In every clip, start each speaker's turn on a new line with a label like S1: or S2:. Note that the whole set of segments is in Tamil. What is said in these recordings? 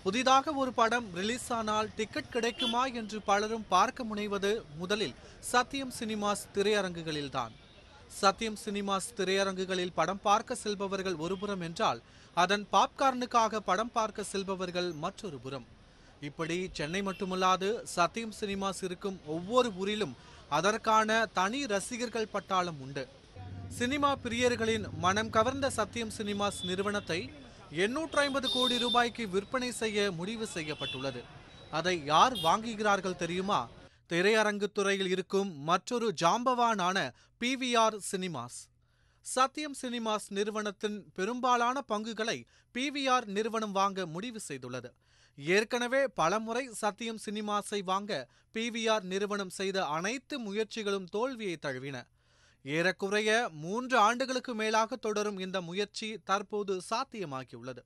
S1: புதிதாக ஒரு படம் ரிலீஸ் ஆனால் டிக்கெட் கிடைக்குமா என்று பலரும் பார்க்க முனைவது முதலில் சத்யம் சினிமாஸ் திரையரங்குகளில்தான் சத்யம் சினிமாஸ் திரையரங்குகளில் படம் பார்க்க செல்பவர்கள் ஒருபுறம் என்றால் அதன் பாப்கார்னுக்காக படம் பார்க்க செல்பவர்கள் மற்றொரு புறம் இப்படி சென்னை மட்டுமல்லாது சத்யம் சினிமாஸ் இருக்கும் ஒவ்வொரு ஊரிலும் அதற்கான தனி ரசிகர்கள் பட்டாளம் உண்டு சினிமா பிரியர்களின் மனம் கவர்ந்த சத்யம் சினிமாஸ் நிறுவனத்தை எண்ணூற்று ஐம்பது கோடி ரூபாய்க்கு விற்பனை செய்ய முடிவு செய்யப்பட்டுள்ளது அதை யார் வாங்குகிறார்கள் தெரியுமா திரையரங்கு துறையில் இருக்கும் மற்றொரு ஜாம்பவானான பிவிஆர் சினிமாஸ் சத்யம் சினிமாஸ் நிறுவனத்தின் பெரும்பாலான பங்குகளை பிவிஆர் நிறுவனம் வாங்க முடிவு செய்துள்ளது ஏற்கனவே பலமுறை சத்யம் சினிமாஸை வாங்க பிவிஆர் நிறுவனம் செய்த அனைத்து முயற்சிகளும் தோல்வியை தழுவின ஏறக்குறைய மூன்று ஆண்டுகளுக்கு மேலாக தொடரும் இந்த முயற்சி தற்போது சாத்தியமாகியுள்ளது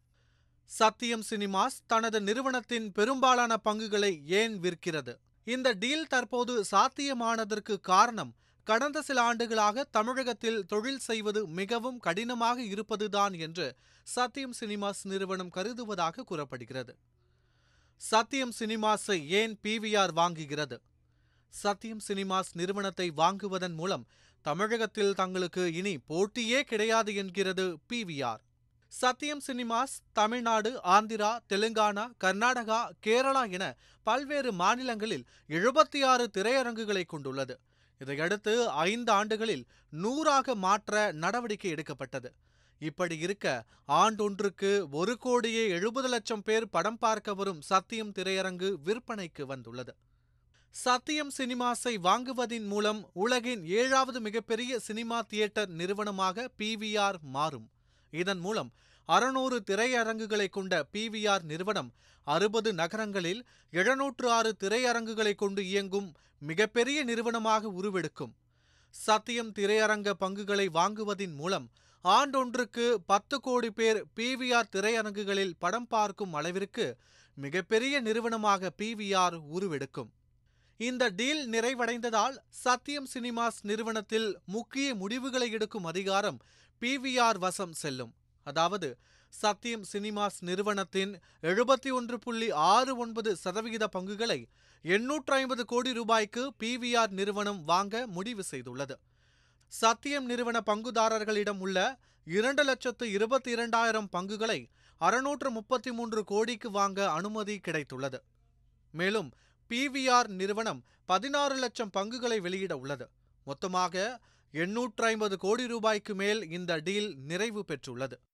S1: சத்தியம் சினிமாஸ் தனது நிறுவனத்தின் பெரும்பாலான பங்குகளை ஏன் விற்கிறது இந்த டீல் தற்போது சாத்தியமானதற்கு காரணம் கடந்த சில ஆண்டுகளாக தமிழகத்தில் தொழில் செய்வது மிகவும் கடினமாக இருப்பதுதான் என்று சத்தியம் சினிமாஸ் நிறுவனம் கருதுவதாக கூறப்படுகிறது சத்தியம் சினிமாஸை ஏன் பிவிஆர் வாங்குகிறது சத்யம் சினிமாஸ் நிறுவனத்தை வாங்குவதன் மூலம் தமிழகத்தில் தங்களுக்கு இனி போட்டியே கிடையாது என்கிறது பிவிஆர் சத்யம் சினிமாஸ் தமிழ்நாடு ஆந்திரா தெலுங்கானா கர்நாடகா கேரளா என பல்வேறு மாநிலங்களில் எழுபத்தி ஆறு திரையரங்குகளை கொண்டுள்ளது இதையடுத்து ஐந்து ஆண்டுகளில் நூறாக மாற்ற நடவடிக்கை எடுக்கப்பட்டது இப்படி இருக்க ஆண்டொன்றுக்கு ஒரு கோடியே எழுபது லட்சம் பேர் படம் பார்க்க வரும் சத்தியம் திரையரங்கு விற்பனைக்கு வந்துள்ளது சத்தியம் சினிமாஸை வாங்குவதின் மூலம் உலகின் ஏழாவது மிகப்பெரிய சினிமா தியேட்டர் நிறுவனமாக பிவிஆர் மாறும் இதன் மூலம் அறுநூறு திரையரங்குகளை கொண்ட பிவிஆர் நிறுவனம் அறுபது நகரங்களில் எழுநூற்று ஆறு திரையரங்குகளை கொண்டு இயங்கும் மிகப்பெரிய நிறுவனமாக உருவெடுக்கும் சத்தியம் திரையரங்க பங்குகளை வாங்குவதின் மூலம் ஆண்டொன்றுக்கு பத்து கோடி பேர் பிவிஆர் திரையரங்குகளில் படம் பார்க்கும் அளவிற்கு மிகப்பெரிய நிறுவனமாக பிவிஆர் உருவெடுக்கும் இந்த டீல் நிறைவடைந்ததால் சத்யம் சினிமாஸ் நிறுவனத்தில் முக்கிய முடிவுகளை எடுக்கும் அதிகாரம் பிவிஆர் வசம் செல்லும் அதாவது சத்யம் சினிமாஸ் நிறுவனத்தின் எழுபத்தி ஒன்று புள்ளி ஆறு ஒன்பது சதவிகித பங்குகளை எண்ணூற்று ஐம்பது கோடி ரூபாய்க்கு பிவிஆர் நிறுவனம் வாங்க முடிவு செய்துள்ளது சத்தியம் நிறுவன பங்குதாரர்களிடம் உள்ள இரண்டு லட்சத்து இருபத்தி இரண்டாயிரம் பங்குகளை அறுநூற்று முப்பத்தி மூன்று கோடிக்கு வாங்க அனுமதி கிடைத்துள்ளது மேலும் பிவிஆர் நிறுவனம் பதினாறு லட்சம் பங்குகளை வெளியிட உள்ளது மொத்தமாக எண்ணூற்று ஐம்பது கோடி ரூபாய்க்கு மேல் இந்த டீல் நிறைவு பெற்றுள்ளது